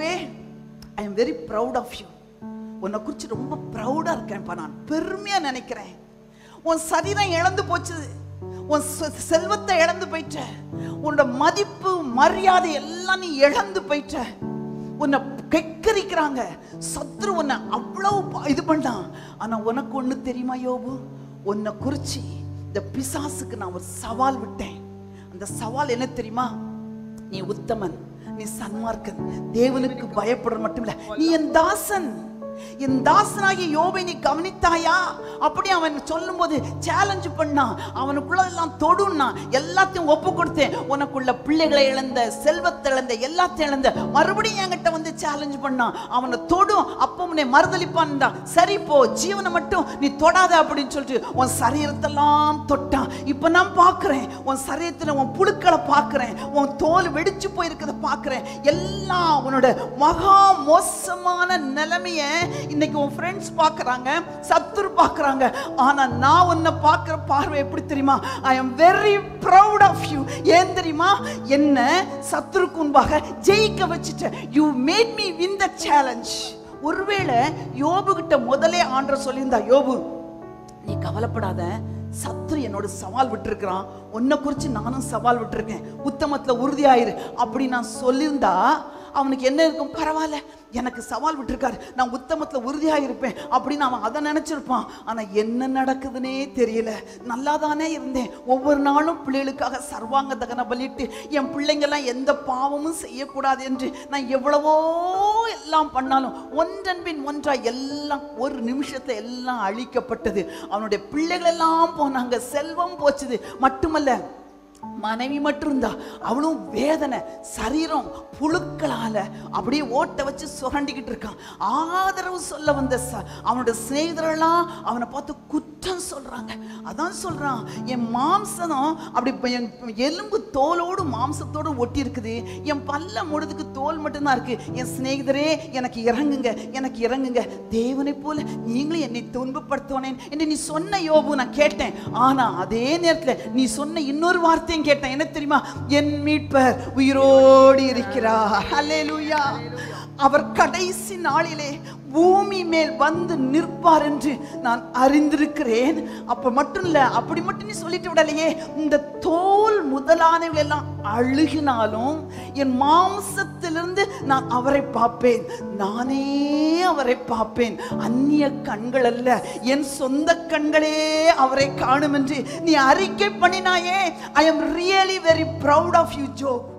யோபுவே I am very proud of you உன்னை குறித்து ரொம்ப ப்ரௌடாக இருக்கேன்ப்பா நான் பெருமையாக நினைக்கிறேன் உன் சரீரம் இழந்து போச்சு உன் செ- செல்வத்தை இழந்து போயிட்ட உன்னோட மதிப்பு மரியாதை எல்லாம் நீ இழந்து போயிட்ட உன்னை கெக்கரிக்கிறாங்க சத்ரு உன்னை அவ்வளவு ப- இது பண்ணான் ஆனா உனக்கு ஒண்ணு தெரியுமா யோபு உன்னை குறிச்சு இந்த பிசாசுக்கு நான் ஒரு சவால் விட்டேன் அந்த சவால் என்ன தெரியுமா நீ உத்தமன் நீ சன்மார்க்கன் தேவனுக்கு பயப்படுற மட்டும் இல்ல நீ என் தாசன் என் தாசனாகிய யோபை நீ கவனித்தாயா அப்படி அவன் சொல்லும்போது சேலஞ்ச் பண்ணான் அவனுக்குள்ளதெல்லாம் தொடுன்னா எல்லாத்தையும் ஒப்பு கொடுத்தேன் உனக்குள்ள பிள்ளைகளை இழந்த செல்வத்தை இழந்த எல்லாத்தையும் இழந்த மறுபடியும் என்கிட்ட வந்து சேலஞ்ச் பண்ணான் அவனை தொடும் அப்போ உன்னை மறுதளிப்பான்டா சரி போ ஜீவனை மட்டும் நீ தொடாத அப்படின்னு சொல்லிட்டு உன் சரீரத்தெல்லாம் தொட்டான் இப்போ நான் பார்க்கிறேன் உன் சரீரத்தில் உன் புழுக்களை பார்க்கிறேன் உன் தோல் வெடிச்சு போயிருக்கிறத பார்க்கிறேன் எல்லாம் உன்னோட மகா மோசமான நிலைமைய இன்னைக்கு உன் ஃப்ரெண்ட்ஸ் பார்க்கறாங்க சத்துரு பார்க்கறாங்க ஆனா நான் உன்னை பார்க்கிற பார்வை எப்படி தெரியுமா I am very proud of you ஏன் தெரியுமா என்ன சத்துருக்கு முன்பாக ஜெயிக்க வச்சுட்ட you made me win the challenge ஒருவேளை யோபு கிட்ட முதலே ஆண்டர் சொல்லியிருந்தா யோபு நீ கவலைப்படாத சத்ரு என்னோட சவால் விட்டுருக்கிறான் உன்னை குறித்து நானும் சவால் விட்டுருக்கேன் உத்தமத்தில் உறுதியாயிரு அப்படி நான் சொல்லியிருந்தா அவனுக்கு என்ன இருக்கும் பரவாயில்ல எனக்கு சவால் விட்டுருக்காரு நான் உத்தமத்தில் உறுதியாக இருப்பேன் அப்படின்னு அவன் அதை நினச்சிருப்பான் ஆனால் என்ன நடக்குதுன்னே தெரியல நல்லா தானே இருந்தேன் ஒவ்வொரு நாளும் பிள்ளைகளுக்காக சர்வாங்க தகன பலிட்டு என் பிள்ளைங்கெல்லாம் எந்த பாவமும் செய்யக்கூடாது என்று நான் எவ்வளவோ எல்லாம் பண்ணாலும் ஒன்றன் பின் ஒன்றா எல்லாம் ஒரு நிமிஷத்துல எல்லாம் அழிக்கப்பட்டது அவனுடைய பிள்ளைகள் எல்லாம் போனாங்க செல்வம் போச்சுது மட்டுமல்ல மனைவி மட்டும் இருந்தா அவளும் வேதனை சரீரம் புழுக்களால அப்படியே ஓட்ட வச்சு சுரண்டிக்கிட்டு இருக்கான் ஆதரவு சொல்ல வந்த ச- அவனோட சிநேகிதரெல்லாம் அவனை பார்த்து குற்றம் சொல்றாங்க அதான் சொல்றான் என் மாம்சம் அப்படி இப்ப என் எலும்பு தோலோடு மாம்சத்தோடு ஒட்டி இருக்குது என் பல்ல முழுதுக்கு தோல் மட்டும்தான் இருக்கு என் சிநேகிதரே எனக்கு இறங்குங்க எனக்கு இறங்குங்க தேவனை போல நீங்களும் என்னை துன்பப்படுத்துவானேன் என்று நீ சொன்ன யோபு நான் கேட்டேன் ஆனா அதே நேரத்துல நீ சொன்ன இன்னொரு வார்த்தையும் கேட்டேன் என்ன தெரியுமா என் மீட்பர் உயிரோடு இருக்கிறார் அல்லேலூயா அவர் கடைசி நாளிலே பூமி மேல் வந்து நிற்பார் என்று நான் அறிந்திருக்கிறேன் அப்ப மட்டும் இல்ல அப்படி மட்டும் நீ சொல்லிட்டு விடலையே இந்த தோல் முதலானவைகள் எல்லாம் அழுகினாலும் என் மாம்சத்திலிருந்து நான் அவரை பார்ப்பேன் நானே அவரை பார்ப்பேன் அந்நிய கண்கள் அல்ல என் சொந்த கண்களே அவரை காணும் என்று நீ அறிக்கை பண்ணினாயே I am really very proud of you Joe